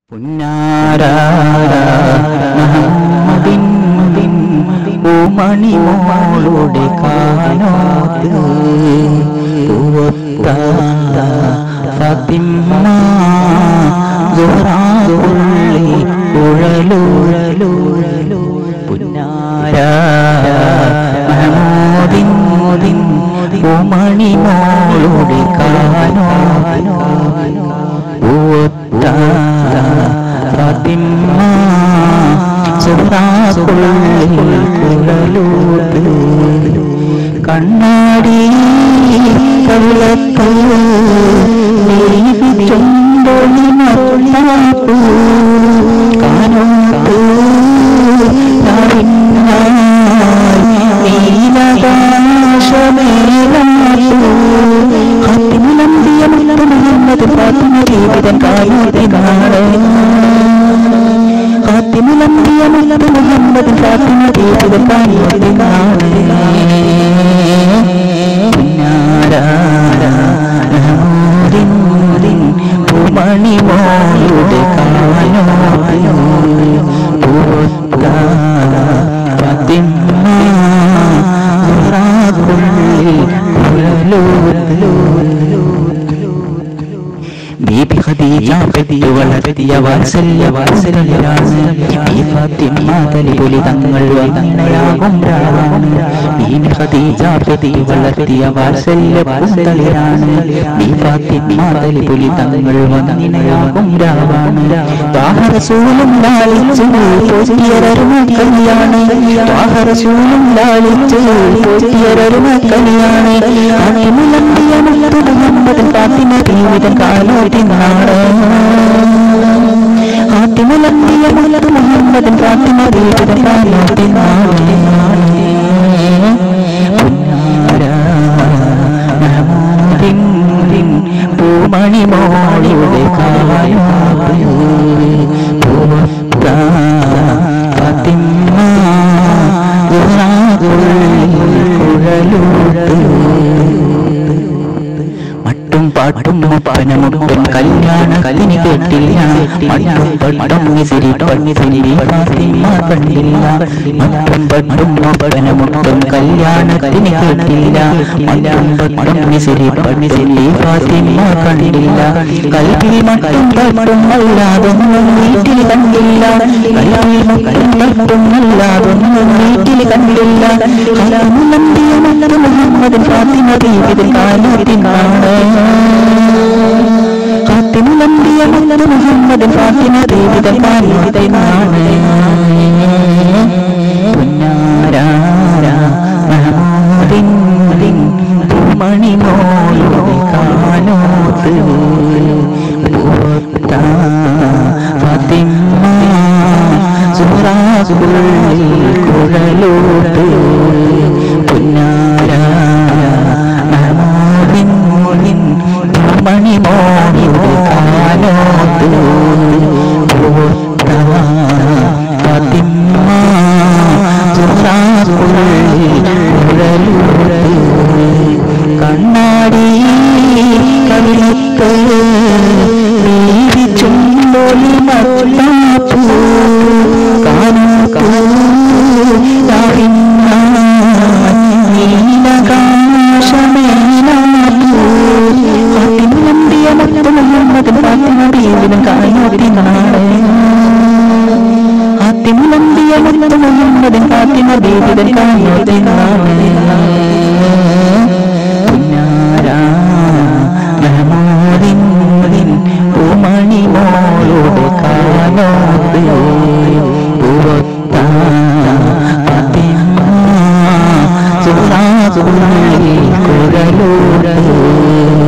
മണിമോളുടെ കാനോത്ത് പൂവത്ത ഫാത്തിമ്മ സുഹറാത്തുള്ളി ഉഴലുഴലുഴലു പുന്നാര മഹമൂദിൻ പൂമണിമോളുടെ കാനോത്ത് പൂവത്ത ഫാത്തിമ്മ സുഹറാത്തുള്ളി ഉഴലൂത്ത് കണ്ണാടി കവിളത്ത് ചുണ്ടൊളി മറുളാപ്പു കാനോത്ത് നീലകാശമേലാപ്പു ഹത്തിമുലമ്പിയ മുഹമ്മദ് ഫാത്തിമ ജീവിതം കാനോത്തിനാണ് ഫാത്തിമുലമ്പിയ മുല്ലത്ത് മുഹമ്മദ് ഫാത്തിമ ജീവിതം കാനോത്തിനാണ് പൂമണിമോളുടെ കാനോത്ത് പൂത്ത ഫാത്തിമ സുഹറാത്തുള്ളിൽ ബീബി ഖദീജ പെറ്റി വളർത്തിയ വാത്സല്യ വാത്സല്യരാണ് ഈ ഫാത്തിമ തലിപുലി തങ്ങൾ വന്നയാകും രാവാണ് ബീബി ഖദീജ പെറ്റി വളർത്തിയ വാത്സല്യ വാത്സല്യരാണ് ഈ ഫാത്തിമ തലിപുലി തങ്ങൾ വന്നയാകും രാവാണ് താഹറസൂലും ലാളിച്ചു പോറ്റിയരരുമ കല്യാണ് താഹറസൂലും ലാളിച്ചു പോറ്റിയരരുമ കല്യാണ് മുലമ്പിയ മുല്ലത്ത് മുഹമ്മദ് ഫാത്തിമ ജീവിതം കാലോട്ടിനാണ് ആദ്യമുലമ്പിയ മുല്ലത്ത് മുഹമ്മദ് ഫാത്തിമ ജീവിതം കാലോട്ടിനാണ് പൂമണി മോളിയുടെ കാലോട്ട് പൂത്ത ഫാത്തിമ മട്ടും പാട്ടും ഒപ്പനമുട്ടും കല്യാണ കലിനി കേട്ടില്ല മട്ടും പട്ടും മിസിരി പണ്ണിസിരി ഫാത്തിമ കണ്ടില്ല മട്ടും പട്ടും ഒപ്പനമുട്ടും കല്യാണത്തിന് കേട്ടില്ല മട്ടും പട്ടും മിസിരി പണ്ണിസിരി ഫാത്തിമ കണ്ടില്ല കൽവിൽ മട്ടും പട്ടും അല്ലാതൊന്നും വീട്ടിൽ കണ്ടില്ല കൽവിൽ മട്ടും പട്ടും അല്ലാതൊന്നും വീട്ടിൽ കണ്ടില്ല നമ്പിയ മല്ലത് മുഹമ്മദ് ഫാത്തിമ ജീവിതം കാലത്തിനാണ് ഫാത്തിമ നമ്പിയ മല്ലത് മുഹമ്മദ് ഫാത്തിമ ജീവിതം കാലത്തിനാണ് മഹമൂദിൻ പൂമണി മോളുടെ കാനോത്ത് പൂത്ത ഫാത്തിമ സുഹറാസുള്ളിൽ കുഴലോട്ട് പുന്നാര മഹമൂദിൻ പൂമണി മോളുടെ കാനോത്ത് പൂത്ത ഫാത്തിമ സുഹറാസുള്ളിൽ കുഴലോട്ട് കണ്ണാടി കവിളത്ത് നീരിച്ചുണ്ടൊളി മറുളാപ്പു കാനോക്കൂ നീലകാശമേലാപ്പു ഫാത്തിമ മത്ത് മുഹമ്മദ് ഫാത്തിമ ബീവിനും കാനോത്തിനാണ് ആത്തിമുലമ്പിയ മുത്ത് മുഹമ്മദ് ഫാത്തിമ ബീവിനും കാനോത്തിനാണ് മഹമൂദിൻ പൂമണി മോളുടെ കാനോത്ത് പൂവത്ത ഫാത്തിമ സുഹറാത്തുള്ളി കുഴലൂടെ